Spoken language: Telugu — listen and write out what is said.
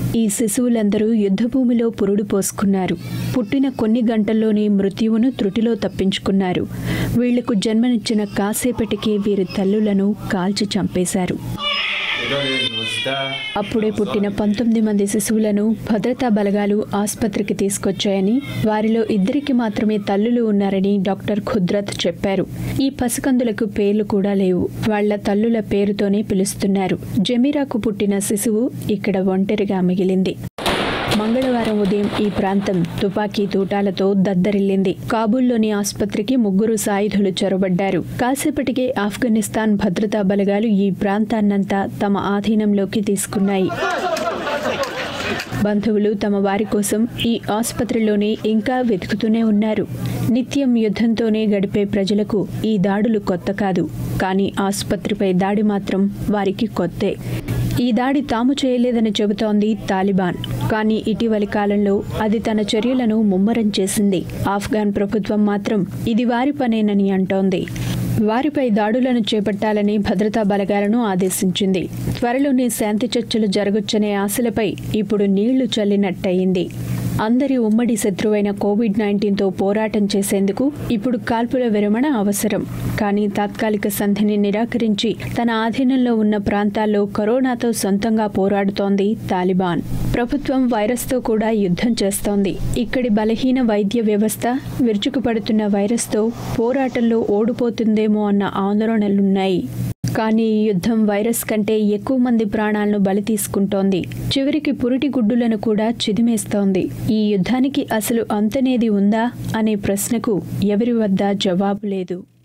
ఈ శిశువులందరూ యుద్ధభూమిలో పురుడు పోసుకున్నారు పుట్టిన కొన్ని గంటల్లోనే మృత్యువును త్రుటిలో తప్పించుకున్నారు వీళ్లకు జన్మనిచ్చిన కాసేపటికే వీరి తల్లులను కాల్చి చంపేశారు అప్పుడే పుట్టిన పంతొమ్మిది మంది శిశువులను భద్రతా బలగాలు ఆసుపత్రికి తీసుకొచ్చాయని వారిలో ఇద్దరికి మాత్రమే తల్లులు ఉన్నారని డాక్టర్ ఖుద్రత్ చెప్పారు ఈ పసికందులకు పేర్లు కూడా లేవు వాళ్ల తల్లుల పేరుతోనే పిలుస్తున్నారు జమీరాకు పుట్టిన శిశువు ఇక్కడ ఒంటరిగా మిగిలింది మంగళవారం ఉదయం ఈ ప్రాంతం తుపాకీ తూటాలతో దద్దరిల్లింది కాబూల్లోని ఆసుపత్రికి ముగ్గురు సాయుధులు చొరబడ్డారు కాసేపటికే ఆఫ్ఘనిస్తాన్ భద్రతా బలగాలు ఈ ప్రాంతాన్నంతా తమ ఆధీనంలోకి తీసుకున్నాయి బంధువులు తమ వారి కోసం ఈ ఆసుపత్రిలోనే ఇంకా వెతుకుతూనే ఉన్నారు నిత్యం యుద్ధంతోనే గడిపే ప్రజలకు ఈ దాడులు కొత్త కాదు కానీ ఆసుపత్రిపై దాడి మాత్రం వారికి కొత్తే ఈ దాడి తాము చేయలేదని చెబుతోంది తాలిబాన్ కానీ ఇటీవలి కాలంలో అది తన చర్యలను ముమ్మరం చేసింది ఆఫ్ఘాన్ ప్రభుత్వం మాత్రం ఇది వారి పనేనని అంటోంది వారిపై దాడులను చేపట్టాలని భద్రతా బలగాలను ఆదేశించింది త్వరలోనే శాంతి చర్చలు జరగొచ్చనే ఆశలపై ఇప్పుడు నీళ్లు చల్లినట్టయింది అందరి ఉమ్మడి శత్రువైన కోవిడ్ నైన్టీన్తో పోరాటం చేసేందుకు ఇప్పుడు కాల్పుల విరమణ అవసరం కానీ తాత్కాలిక సంధిని నిరాకరించి తన ఆధీనంలో ఉన్న ప్రాంతాల్లో కరోనాతో సొంతంగా పోరాడుతోంది తాలిబాన్ ప్రభుత్వం వైరస్తో కూడా యుద్ధం చేస్తోంది ఇక్కడి బలహీన వైద్య వ్యవస్థ విరుచుకుపడుతున్న వైరస్తో పోరాటంలో ఓడిపోతుందేమో అన్న ఆందోళనలున్నాయి కానీ ఈ యుద్ధం వైరస్ కంటే ఎక్కువ మంది ప్రాణాలను బలి తీసుకుంటోంది చివరికి పురిటి గుడ్డులను కూడా చిదిమేస్తోంది ఈ యుద్ధానికి అసలు అంతనేది ఉందా అనే ప్రశ్నకు ఎవరి వద్ద జవాబు లేదు